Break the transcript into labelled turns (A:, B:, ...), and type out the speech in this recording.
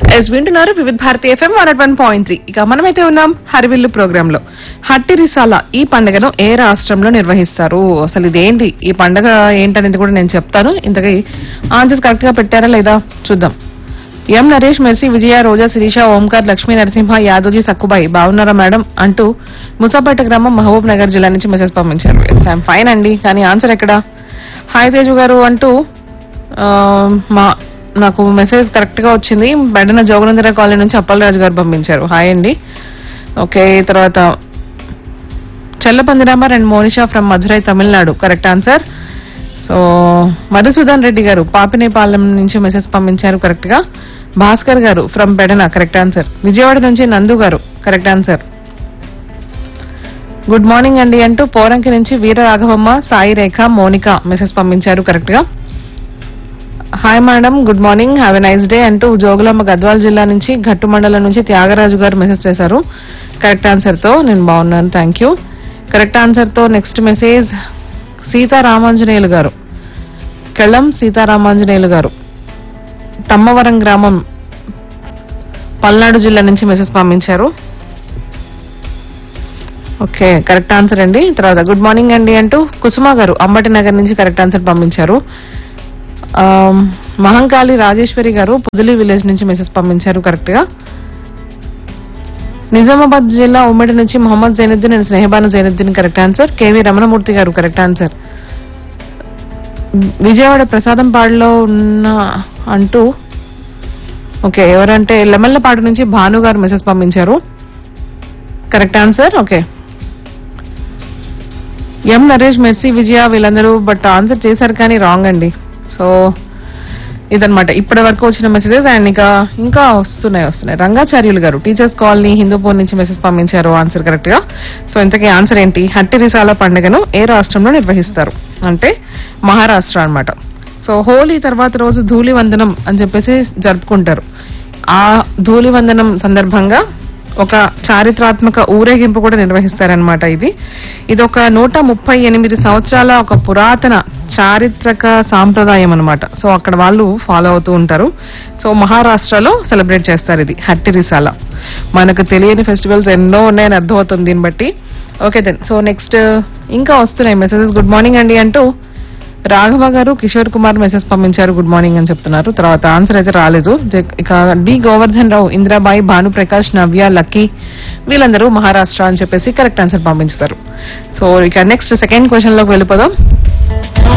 A: yes వింటున్నారు Vividh Bharati FM one one point three ఇక మనమైతే ఉన్నాం హరివిల్లు ప్రోగ్రామ్ లో హట్టి రిసాల ఈ పండుగను ఏ రాష్ట్రంలో నిర్వహిస్తారు అసలు ఇదేంటి ఈ పండుగ ఏంటనేది కూడా నేను చెప్తాను ఇంతకీ ఆన్సర్స్ కరెక్ట్ గా పెట్టారా లేదా చూద్దాం ఎం నరేష్ మెర్సీ విజయ రోజా శిరీష ఓంకార్ లక్ష్మీ నరసింహ యాదవ్జీ సక్కుబాయి బాగున్నారా మేడం అంటూ ముసాపేట గ్రామం మహబూబ్ నగర్ జిల్లా నుంచి మెసేజ్ పంపించారు ఐఎమ్ ఫైన్ అండి కానీ ఆన్సర్ ఎక్కడ హాయ్ తేజు గారు అంటూ ఆ, మా నాకు మెసేజ్ కరెక్ట్ గా వచ్చింది బెడన జోగనందర కాలనీ నుంచి అప్పలరాజు గారు పంపించారు హాయ్ అండి ఓకే తర్వాత చెల్లపందిరామర్ and Monisha from Madurai Tamil Nadu correct answer so Madhusudan Reddy గారు పాపినేపాలెం నుంచి మెసేజ్ పంపించారు కరెక్ట్ గా భాస్కర్ గారు from Bedana correct answer Vijayawada నుంచి నందు గారు కరెక్ట్ ఆన్సర్ గుడ్ మార్నింగ్ అండి అంటూ పోరంకి నుంచి వీర రాఘవమ్మ సాయి రేఖ మోనిక మెసేజ్ పంపించారు కరెక్ట్ గా hi madam good morning have a nice day అంటూ జోగులమ్మ గద్వాల్ జిల్లా నుంచి ఘట్టు మండలం నుంచి త్యాగరాజు గారు మెసేజ్ చేశారు కరెక్ట్ ఆన్సర్ తో నేను బాగున్నాను థ్యాంక్ యూ కరెక్ట్ ఆన్సర్ తో నెక్స్ట్ మెసేజ్ సీతారామాంజనేయులు గారు కెళ్ళం సీతారామాంజనేయులు గారు తమ్మవరం గ్రామం పల్నాడు జిల్లా నుంచి మెసేజ్ పంపించారు ఓకే కరెక్ట్ ఆన్సర్ అండి తర్వాత గుడ్ మార్నింగ్ అండి అంటూ కుసుమ గారు అంబటి నగర్ నుంచి కరెక్ట్ ఆన్సర్ పంపించారు ఆమ్, మహంకాళి రాజేశ్వరి గారు పొదిలి విలేజ్ నుంచి మెసేజ్ పంపించారు కరెక్ట్ గా నిజామాబాద్ జిల్లా ఉమ్మడి నుంచి Mohammed Zainuddin and Snehabanu Zainuddin correct answer KV Ramanamurthy గారు కరెక్ట్ ఆన్సర్ విజయవాడ ప్రసాదంపాడులో ఉన్న అంటూ ఓకే ఎవరంటే లెమల్లపాడు నుంచి భాను గారు మెసేజ్ పంపించారు correct answer okay M Naresh Mercy Vijaya వీళ్ళందరూ బట్ ఆన్సర్ చేశారు కానీ రాంగ్ అండి సో ఇదన్నమాట ఇప్పటి వరకు వచ్చిన మెసేజెస్ అండ్ ఇంకా ఇంకా వస్తున్నాయి వస్తున్నాయి రంగాచార్యులు గారు టీచర్స్ కాలనీ హిందూపూర్ నుంచి మెసేజ్ పంపించారు ఆన్సర్ కరెక్ట్ గా సో ఇంతకీ ఆన్సర్ ఏంటి హట్టి రిసాల పండుగను ఏ రాష్ట్రంలో నిర్వహిస్తారు అంటే మహారాష్ట్ర అన్నమాట సో హోలీ తర్వాత రోజు ధూళి వందనం అని చెప్పేసి జరుపుకుంటారు ఆ ధూళి వందనం సందర్భంగా ఒక చారిత్రాత్మక ఊరేగింపు కూడా నిర్వహిస్తారనమాట ఇది ఇది ఒక నూట ముప్పై ఎనిమిది సంవత్సరాల ఒక పురాతన చారిత్రక సాంప్రదాయం అన్నమాట సో అక్కడ వాళ్ళు ఫాలో అవుతూ ఉంటారు సో మహారాష్ట్రలో సెలబ్రేట్ చేస్తారు ఇది హట్టి రిసాల మనకు తెలియని ఫెస్టివల్స్ ఎన్నో ఉన్నాయని అర్థమవుతుంది దీన్ని బట్టి ఓకే దెన్ సో నెక్స్ట్ ఇంకా వస్తున్నాయి మెసేజెస్ గుడ్ మార్నింగ్ అండి అంటూ రాఘవ గారు కిషోర్ కుమార్ మెసేజ్ పంపించారు గుడ్ మార్నింగ్ అని చెప్తున్నారు తర్వాత ఆన్సర్ అయితే రాలేదు జ- ఇక డి గోవర్ధన్ రావు ఇందిరాబాయి భానుప్రకాష్ నవ్య లక్కీ వీళ్ళందరూ మహారాష్ట్ర అని చెప్పేసి కరెక్ట్ ఆన్సర్ పంపించారు సో ఇక నెక్స్ట్ సెకండ్ క్వశ్చన్ లోకి వెళ్ళిపోదాం